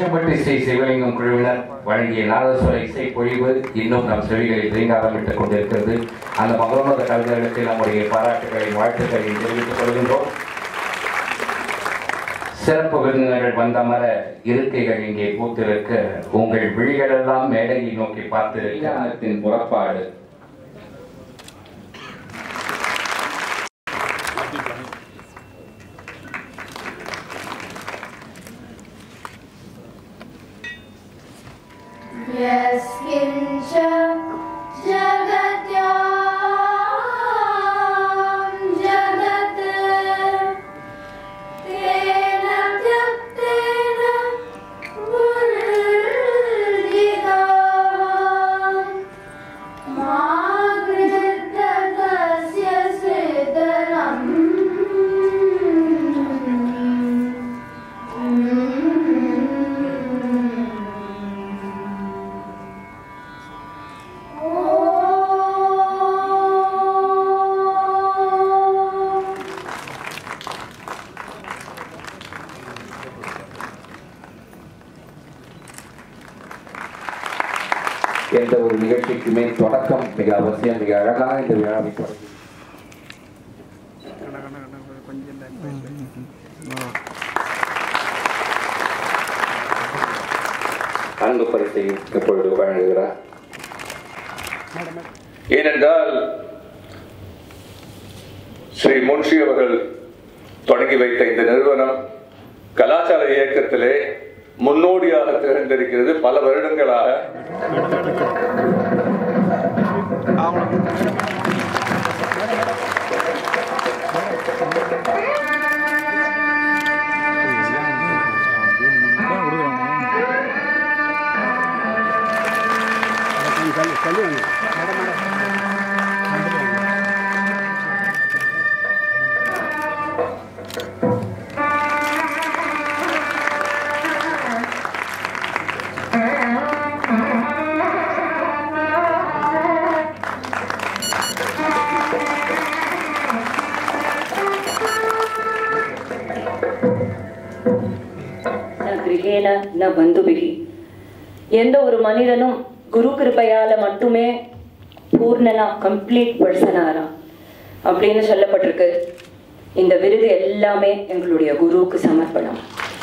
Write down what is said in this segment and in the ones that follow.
தேசம்பட்டி ஸ்ரீ சிவலிங்கம் குழுவினர் வழங்கிய நாதஸ்வர இசை பொழிவு இன்னும் நம் செவிகளில் ரீங்காரமிட்டுக் கொண்டிருக்கிறது அந்த மகளோட கவிஞர்களுக்கு நம்முடைய பாராட்டுகளையும் வாழ்த்துக்களையும் தெரிவித்துக் கொள்கின்றோம் சிறப்பு விருந்தினர்கள் வந்தமர இருக்கைகள் இங்கே பூத்திருக்க உங்கள் விழிகளெல்லாம் மேடையை நோக்கி பார்த்து புறப்பாடு यस्किञ्च जगत्यां जगत् तेन त्यक्तेन मुनिर्जिता मा गृहीतस्य எந்த ஒரு நிகழ்ச்சிக்குமே தொடக்கம் மிக அவசியம் மிக அழகாக இந்த விழாவை தொடங்கி அன்பு பரிசை இப்பொழுது வழங்குகிறார் ஏனென்றால் ஸ்ரீ முன்ஷி அவர்கள் தொடங்கி வைத்த இந்த நிறுவனம் கலாச்சார இயக்கத்திலே முன்னோடியாக திகழ்ந்திருக்கிறது பல வருடங்களாக ந கிரகேண ந பந்துபிகி எந்த ஒரு மனிதனும் குரு கிருபையால மட்டுமே பூர்ணனா கம்ப்ளீட் பர்சனாரா அப்படின்னு சொல்லப்பட்டிருக்கு இந்த விருது எல்லாமே எங்களுடைய குருவுக்கு சமர்ப்பணம்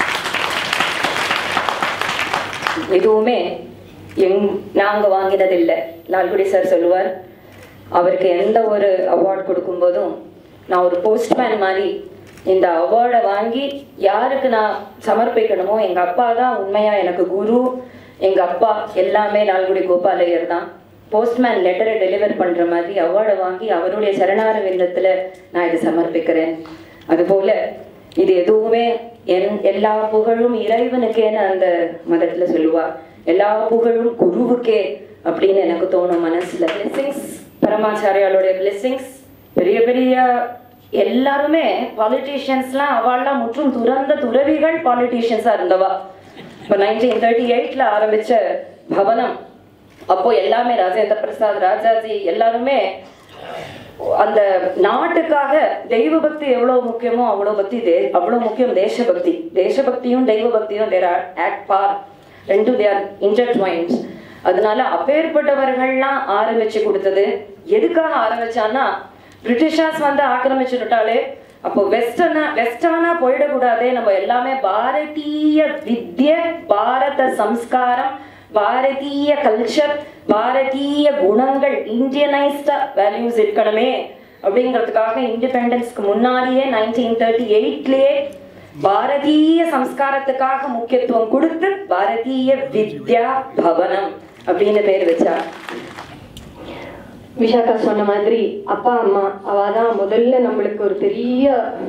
எதுவுமே எங் நாங்க வாங்கினதில்லை லால்குடி சார் சொல்லுவார் அவருக்கு எந்த ஒரு அவார்ட் கொடுக்கும்போதும் நான் ஒரு போஸ்ட்மேன் மாதிரி இந்த அவார்டை வாங்கி யாருக்கு நான் சமர்ப்பிக்கணுமோ எங்க அப்பா தான் உண்மையா எனக்கு குரு எங்க அப்பா எல்லாமே லால்குடி கோபாலையர் தான் போஸ்ட்மேன் லெட்டரை டெலிவர் பண்ற மாதிரி அவார்டை வாங்கி அவருடைய சரணார விந்தத்துல நான் இதை சமர்ப்பிக்கிறேன் அதுபோல இது எதுவுமே என் எல்லா புகழும் இறைவனுக்கேன்னு அந்த மதத்துல சொல்லுவா எல்லா புகழும் குருவுக்கே அப்படின்னு எனக்கு தோணும் மனசுல பிளெஸிங்ஸ் பரமாச்சாரியாளுடைய பிளெஸிங்ஸ் பெரிய பெரிய எல்லாருமே பாலிட்டிஷியன்ஸ்லாம் அவள்லாம் முற்றும் துறந்த துறவிகள் பாலிட்டிஷியன்ஸா இருந்தவா இப்போ நைன்டீன் தேர்ட்டி எயிட்ல ஆரம்பிச்ச பவனம் அப்போ எல்லாமே ராஜேந்திர பிரசாத் ராஜாஜி எல்லாருமே அந்த நாட்டுக்காக தெய்வ பக்தி எவ்வளவு முக்கியமோ அவ்வளவு பக்தி தே அவ்வளவு முக்கியம் தேசபக்தி தேசபக்தியும் தெய்வ பக்தியும் தேர் ஆர் ஆட் பார் ரெண்டும் தேர் இன்டர்ட்வைன்ஸ் அதனால அப்பேற்பட்டவர்கள்லாம் ஆரம்பிச்சு கொடுத்தது எதுக்காக ஆரம்பிச்சான்னா பிரிட்டிஷர்ஸ் வந்து ஆக்கிரமிச்சுட்டாலே அப்போ வெஸ்டர்னா வெஸ்டர்னா போயிடக்கூடாதே நம்ம எல்லாமே பாரதிய வித்ய பாரத சம்ஸ்காரம் பாரதிய கல்ச்சர் பாரதிய குணங்கள் இந்தியனைஸ்ட வேல்யூஸ் இருக்கணுமே அப்படிங்கிறதுக்காக இண்டிபெண்டன்ஸ்க்கு முன்னாடியே நைன்டீன் தேர்ட்டி எயிட்லயே பாரதிய சம்ஸ்காரத்துக்காக முக்கியத்துவம் கொடுத்து பாரதிய வித்யா பவனம் அப்படின்னு பேர் வச்சார் விஷாக்கா சொன்ன மாதிரி அப்பா அம்மா அவ தான் முதல்ல நம்மளுக்கு ஒரு பெரிய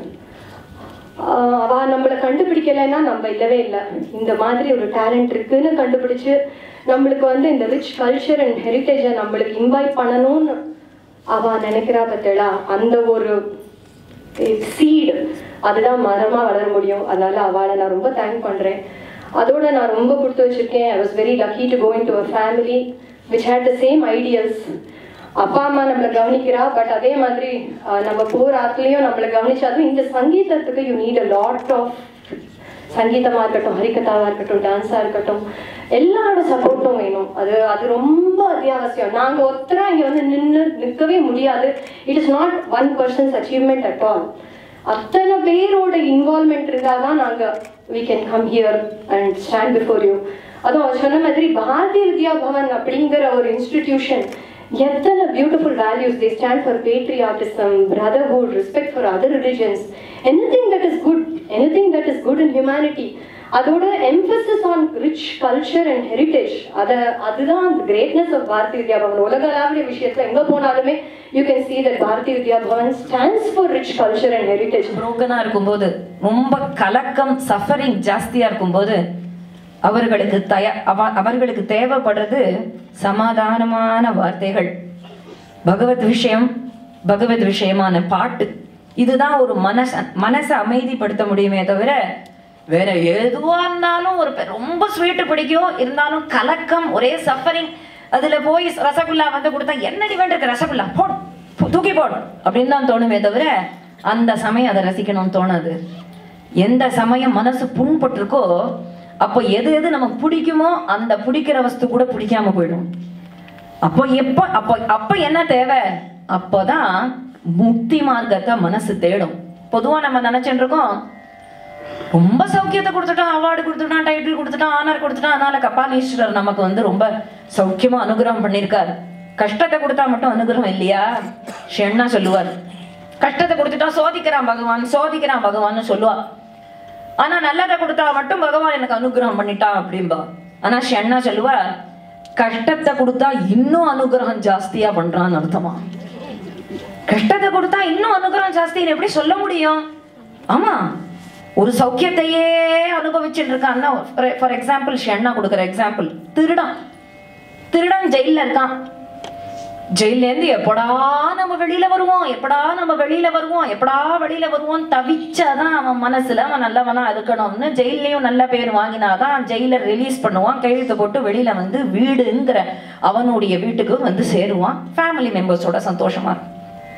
ஆஹ் அவ நம்மளை கண்டுபிடிக்கலைன்னா நம்ம இல்லவே இல்லை இந்த மாதிரி ஒரு டேலண்ட் இருக்குன்னு கண்டுபிடிச்சு நம்மளுக்கு வந்து இந்த ரிச் கல்ச்சர் அண்ட் ஹெரிட்டேஜை நம்மளுக்கு இன்வைட் பண்ணணும்னு அவ நினைக்கிறா பத்தேடா அந்த ஒரு சீடு அதுதான் மரமா வளர முடியும் அதனால அவளை நான் ரொம்ப தேங்க் பண்றேன் அதோட நான் ரொம்ப கொடுத்து வச்சிருக்கேன் I was very lucky to go into a family which had the same ideals அப்பா அம்மா நம்மளை கவனிக்கிறா பட் அதே மாதிரி ஆஹ், நம்ம போர் ஆத்துலயும் நம்மளை கவனிச்சாலும் இந்த சங்கீதத்துக்கு you need a lot of சங்கீதமாக இருக்கட்டும் ஹரிகதாவாக இருக்கட்டும் டான்ஸாக இருக்கட்டும் எல்லாரோட சப்போர்ட்டும் வேணும் அது அது ரொம்ப அத்தியாவசியம் நாங்கள் ஒத்தரா இங்கே வந்து நின்று நிற்கவே முடியாது it is not one person's achievement at all அத்தனை பேரோட இன்வால்மெண்ட் இருந்தால் தான் நாங்கள் we can come here and stand before you அதுவும் அவர் சொன்ன மாதிரி பாரதிய வித்யா பவன் அப்படிங்கிற ஒரு இன்ஸ்டிடியூஷன் எத்தனை beautiful values they stand for patriotism brotherhood respect for other religions anything that is good anything that is good in humanity அதோட emphasis on rich culture and heritage அதை அதுதான் அந்த கிரேட்னஸ் ஆஃப் பாரதி வித்யா பவன் உலகளாவிய விஷயத்துல எங்க போனாலுமே you can see that Bharati Vidya Bhavan stands for rich culture and heritage புரோக்கனா இருக்கும்போது ரொம்ப கலக்கம் சஃபரிங் ஜாஸ்தியா இருக்கும்போது அவர்களுக்கு தய அவ- அவர்களுக்கு தேவைப்படுறது சமாதானமான வார்த்தைகள் பகவத் விஷயம் பகவத் விஷயமான பாட்டு இதுதான் ஒரு மனச மனசை அமைதிப்படுத்த முடியுமே தவிர வேற எதுவா இருந்தாலும் ஒரு பெ- ரொம்ப ஸ்வீட்டு பிடிக்கும் இருந்தாலும் கலக்கம் ஒரே சஃபரிங் அதுல போய் ரசகுல்லா வந்து கொடுத்தா என்னடி வேண்டிருக்கு ரசகுல்லா போடு பு- தூக்கி போடு அப்படின்னு தான் தோணுமே தவிர அந்த சமயம் அதை ரசிக்கணும்னு தோணாது எந்த சமயம் மனசு புண்பட்டிருக்கோ அப்போ எது எது நமக்கு பிடிக்குமோ அந்த பிடிக்கிற வஸ்து கூட பிடிக்காம போயிடும் அப்போ எப்போ அப்போ அப்போ என்ன தேவை அப்போதான் முக்தி மார்க்கத்தை மனசு தேடும் பொதுவா நம்ம நினைச்சிட்டு இருக்கோம் ரொம்ப சௌக்கியத்தை கொடுத்துட்டான் அவார்டு கொடுத்துட்டான் டைட்டில் கொடுத்துட்டான் ஆனர் கொடுத்துட்டான் அதனால கபாலீஸ்வரர் நமக்கு வந்து ரொம்ப சௌக்கியமா அனுகிரகம் பண்ணியிருக்கார் கஷ்டத்தை கொடுத்தா மட்டும் அனுகிரகம் இல்லையா ஷெண்ணா சொல்லுவார் கஷ்டத்தை கொடுத்துட்டா சோதிக்கிறான் பகவான் சோதிக்கிறான் பகவான்னு சொல்லுவா ஆனா நல்லதை கொடுத்தா மட்டும் பகவான் எனக்கு அனுகிரகம் பண்ணிட்டான் அப்படிம்பா ஆனா ஷெண்ணா சொல்லுவா கஷ்டத்தை கொடுத்தா இன்னும் அனுகிரகம் ஜாஸ்தியா பண்றான்னு அர்த்தமா கஷ்டத்தை கொடுத்தா இன்னும் அனுகிரகம் ஜாஸ்தின்னு எப்படி சொல்ல முடியும் ஆமா ஒரு சௌக்கியத்தையே அனுபவிச்சுட்டு இருக்கான்னா ஃபார் எக்ஸாம்பிள் ஷெண்ணா கொடுக்குற எக்ஸாம்பிள் திருடன் திருடன் ஜெயில்ல இருக்கான் ஜெயில இருந்து எப்படா நம்ம வெளியில வருவோம் எப்படா நம்ம வெளியில வருவோம் எப்படா வெளியில வருவோம் தவிச்சாதான் அவன் மனசுல அவன் நல்லவனா இருக்கணும்னு ஜெயிலையும் நல்ல பேர் வாங்கினாதான் ஜெயில ரிலீஸ் பண்ணுவான் கையெழுத்து போட்டு வெளியில வந்து வீடுங்கிற அவனுடைய வீட்டுக்கு வந்து சேருவான் ஃபேமிலி மெம்பர்ஸோட சந்தோஷமா இருக்கும்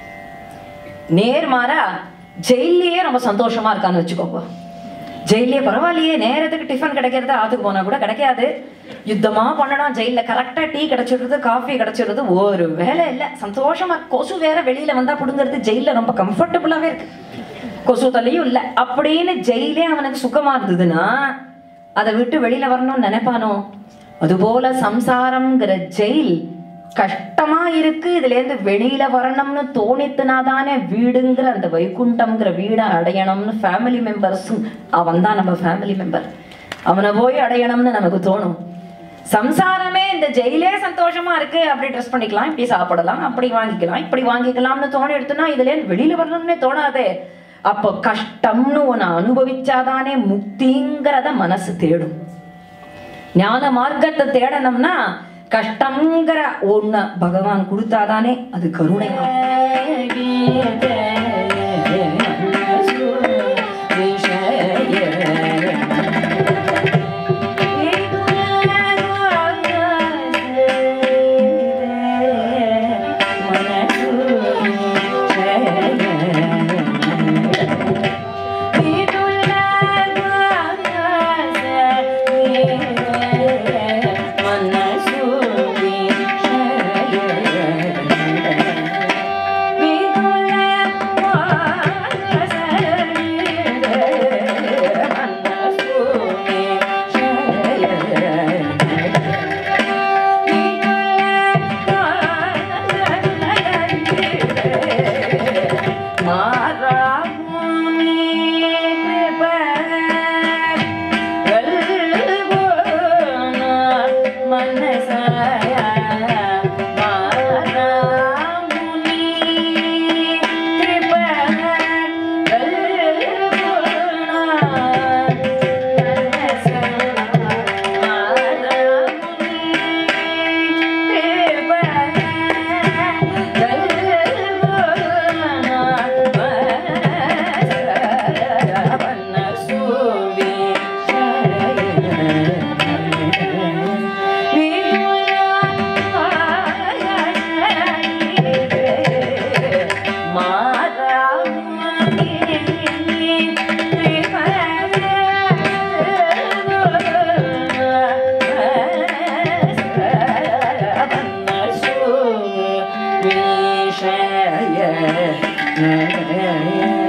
நேர்மாறா ஜெயிலையே ரொம்ப சந்தோஷமா இருக்கான்னு வச்சுக்கோங்க ஜெயிலே பரவாயில்லையே நேரத்துக்கு டிஃபன் கிடைக்கிறது ஆத்துக்கு போனா கூட கிடைக்காது யுத்தமா பண்ணணும் ஜெயில கரெக்டா டீ கிடைச்சிடுறது காஃபி கிடைச்சிடுறது ஒரு வேலை இல்ல சந்தோஷமா கொசு வேற வெளியில வந்தா புடுங்கிறது ஜெயில ரொம்ப கம்ஃபர்டபுளாவே இருக்கு கொசு தலையும் இல்ல அப்படின்னு ஜெயிலே அவனுக்கு சுகமா இருந்ததுன்னா அதை விட்டு வெளியில வரணும்னு நினைப்பானோ அதுபோல சம்சாரம்ங்கிற ஜெயில் கஷ்டமா இருக்கு இதுல இருந்து வெளியில வரணும்னு தோணித்துனாதானே வீடுங்கிற அந்த வைகுண்டம்ங்கிற வீடை அடையணும்னு ஃபேமிலி மெம்பர்ஸும் அவன் தான் நம்ம ஃபேமிலி மெம்பர் அவனை போய் அடையணும்னு நமக்கு தோணும் சம்சாரமே இந்த ஜெயிலே சந்தோஷமா இருக்கு அப்படி ட்ரெஸ் பண்ணிக்கலாம் இப்படி சாப்பிடலாம் அப்படி வாங்கிக்கலாம் இப்படி வாங்கிக்கலாம்னு தோணி எடுத்துனா இதுல இருந்து வெளியில வரணும்னே தோணாதே அப்போ கஷ்டம்னு ஒன்று அனுபவிச்சாதானே முக்திங்கிறத மனசு தேடும் ஞான மார்க்கத்தை தேடணும்னா கஷ்டங்கிற ஒண்ண பகவான் கொடுத்தாதானே அது கருணை Thank you. ஜய